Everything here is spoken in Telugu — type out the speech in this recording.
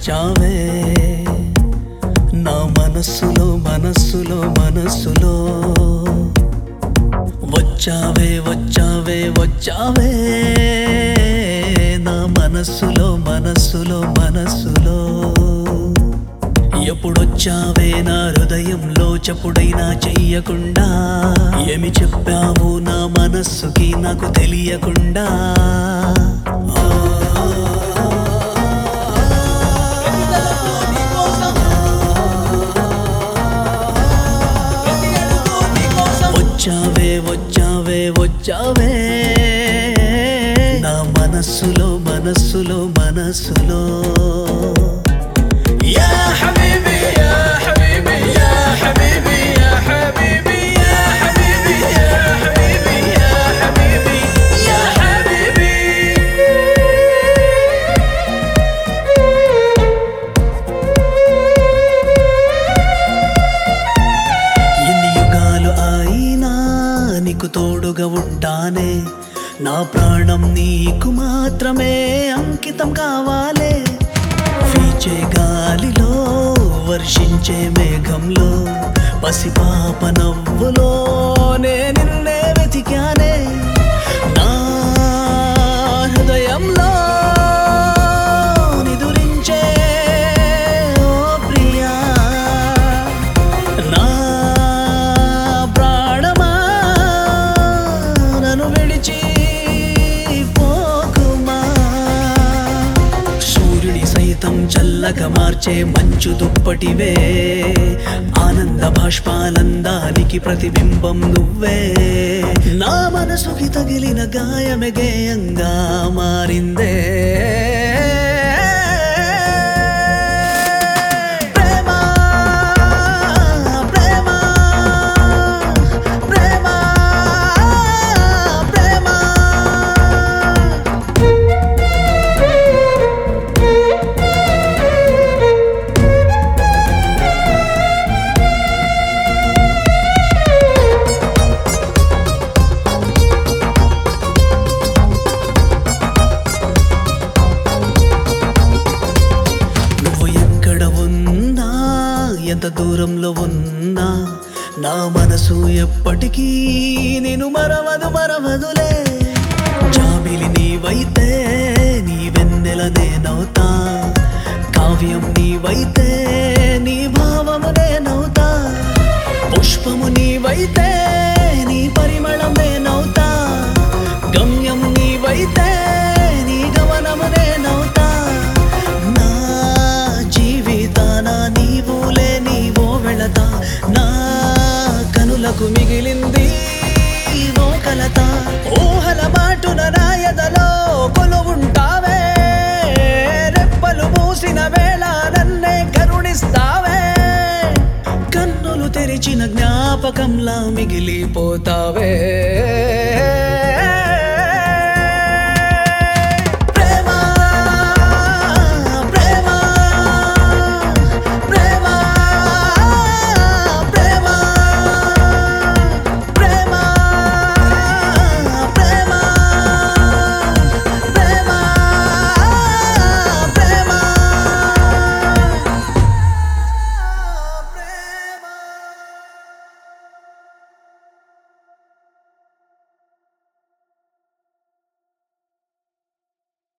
వచ్చావే నా మనస్సులో మనస్సులో మనస్సులో వచ్చావే వచ్చావే వచ్చావే నా మనస్సులో మనస్సులో మనస్సులో ఎప్పుడొచ్చావే నా హృదయంలో చప్పుడైనా చెయ్యకుండా ఏమి చెప్పావు నా మనస్సుకి నాకు తెలియకుండా వచ్చావే వచ్చావే వచ్చావే నా మనస్సులో మనస్సులో మనస్సులో యా హబీబీ యా హబీబీ యా హబీబీ యా హబీబీ యా హబీబీ యా హబీబీ యా హబీబీ యా హబీబీ ఎన్ని యుగాలు అయినా నీకు తోడుగా ఉంటానే నా ప్రాణం నీకు మాత్రమే అంకితం కావాలే వీచే గాలిలో వర్షించే మేఘంలో పసిపాప నవ్వులో నిన్నే వెతికానే నా హృదయంలో నిదురించే ఓ ప్రియా నా ప్రాణమా నన్ను విడిచి పోకుమా సూర్యుడి సైతం చల్లగా మార్చే మంచు దుప్పటివే ఆనంద బాష్పానందానికి ప్రతిబింబం నువ్వే నా మనసుకి తగిలిన గాయమే గేయంగా మారిందే ప్రేమ ప్రేమ ప్రేమ ప్రేమ నువ్వు ఎక్కడ ఉన్నా ఎంత దూరంలో ఉన్నా నా మనసు ఎప్పటికీ నేను మరవదు మరవదులే జాబిలి నీవైతే నీ వెన్నెల నేనవుతా కావ్యం నీవైతే నీ భావము నేనవుతా పుష్పము నీవైతే నీ పరిమళం నేనవుతా గమ్యం నీవైతే నీ గమనము నేనవుతా నా జీవితాన నీవులే నీవో వెళతా నా కనులకు మిగిలింది ఓ కలత ఊహల బాటున రాయదలో కొలువుంటావే రెప్పలు మూసిన వేళ నన్నే కరుణిస్తావే కన్నులు తెరిచిన జ్ఞాపకంలా మిగిలిపోతావే